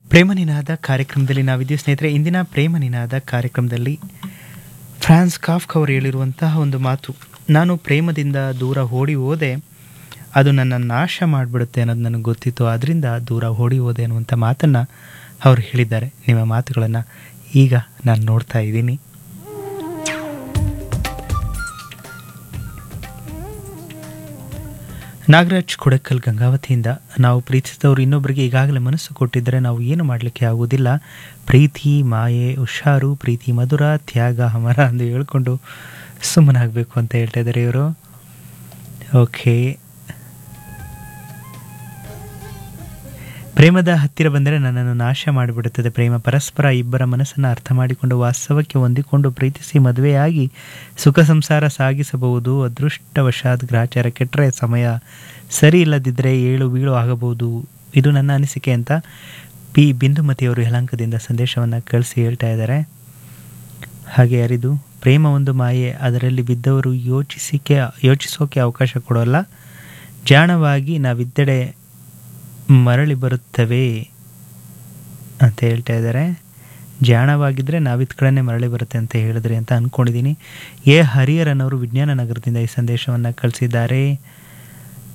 ಪ್ರೇಮ ನಿನಾದ ಕಾರ್ಯಕ್ರಮದಲ್ಲಿ ನಾವಿದ್ದೀವಿ ಸ್ನೇಹಿತರೆ ಇಂದಿನ ಪ್ರೇಮ ನಿನಾದ ಕಾರ್ಯಕ್ರಮದಲ್ಲಿ ಫ್ರಾನ್ಸ್ ಕಾಫ್ಕ್ ಅವರು ಹೇಳಿರುವಂತಹ ಒಂದು ಮಾತು ನಾನು ಪ್ರೇಮದಿಂದ ದೂರ ಓಡಿ ಹೋದೆ ಅದು ನನ್ನ ನಾಶ ಮಾಡಿಬಿಡುತ್ತೆ ಅನ್ನೋದು ನನಗೆ ಗೊತ್ತಿತ್ತು ಅದರಿಂದ ದೂರ ಓಡಿ ಹೋದೆ ಅನ್ನುವಂಥ ಮಾತನ್ನು ಅವರು ಹೇಳಿದ್ದಾರೆ ನಿಮ್ಮ ಮಾತುಗಳನ್ನು ಈಗ ನಾನು ನೋಡ್ತಾ ಇದ್ದೀನಿ ನಾಗರಾಜ್ ಕೊಡಕಲ್ ಗಂಗಾವತಿಯಿಂದ ನಾವು ಪ್ರೀತಿಸಿದವರು ಇನ್ನೊಬ್ಬರಿಗೆ ಈಗಾಗಲೇ ಮನಸ್ಸು ಕೊಟ್ಟಿದ್ದರೆ ನಾವು ಏನು ಮಾಡಲಿಕ್ಕೆ ಆಗುವುದಿಲ್ಲ ಪ್ರೀತಿ ಮಾಯೆ ಹುಷಾರು ಪ್ರೀತಿ ಮಧುರ ತ್ಯಾಗ ಅಮರ ಎಂದು ಹೇಳ್ಕೊಂಡು ಸುಮ್ಮನಾಗಬೇಕು ಅಂತ ಹೇಳ್ತಾ ಇದ್ದಾರೆ ಇವರು ಓಕೆ ಪ್ರೇಮದ ಹತ್ತಿರ ಬಂದರೆ ನನ್ನನ್ನು ನಾಶ ಮಾಡಿಬಿಡುತ್ತದೆ ಪ್ರೇಮ ಪರಸ್ಪರ ಇಬ್ಬರ ಮನಸ್ಸನ್ನು ಅರ್ಥ ಮಾಡಿಕೊಂಡು ವಾಸ್ತವಕ್ಕೆ ಹೊಂದಿಕೊಂಡು ಪ್ರೀತಿಸಿ ಮದುವೆಯಾಗಿ ಸುಖ ಸಂಸಾರ ಸಾಗಿಸಬಹುದು ಅದೃಷ್ಟವಶಾತ್ ಗ್ರಾಚಾರ ಕೆಟ್ಟರೆ ಸಮಯ ಸರಿ ಇಲ್ಲದಿದ್ದರೆ ಏಳು ಬೀಳು ಆಗಬಹುದು ಇದು ನನ್ನ ಅನಿಸಿಕೆ ಅಂತ ಪಿ ಬಿಂದುಮತಿಯವರು ಯಲಾಂಕದಿಂದ ಸಂದೇಶವನ್ನು ಕಳಿಸಿ ಹೇಳ್ತಾ ಇದ್ದಾರೆ ಹಾಗೆ ಯಾರಿದು ಪ್ರೇಮ ಒಂದು ಮಾಯೆ ಅದರಲ್ಲಿ ಬಿದ್ದವರು ಯೋಚಿಸಿಕೆ ಯೋಚಿಸೋಕೆ ಅವಕಾಶ ಕೊಡೋಲ್ಲ ಜಾಣವಾಗಿ ನಾವಿದ್ದೆಡೆ ಮರಳಿ ಬರುತ್ತವೆ ಅಂತ ಹೇಳ್ತಾ ಇದ್ದಾರೆ ಜಾಣವಾಗಿದ್ದರೆ ನಾವಿದ್ ಕಡೆನೇ ಮರಳಿ ಬರುತ್ತೆ ಅಂತ ಹೇಳಿದ್ರಿ ಅಂತ ಅಂದ್ಕೊಂಡಿದ್ದೀನಿ ಎ ಹರಿಹರನವರು ವಿಜ್ಞಾನ ನಗರದಿಂದ ಈ ಸಂದೇಶವನ್ನು ಕಳಿಸಿದ್ದಾರೆ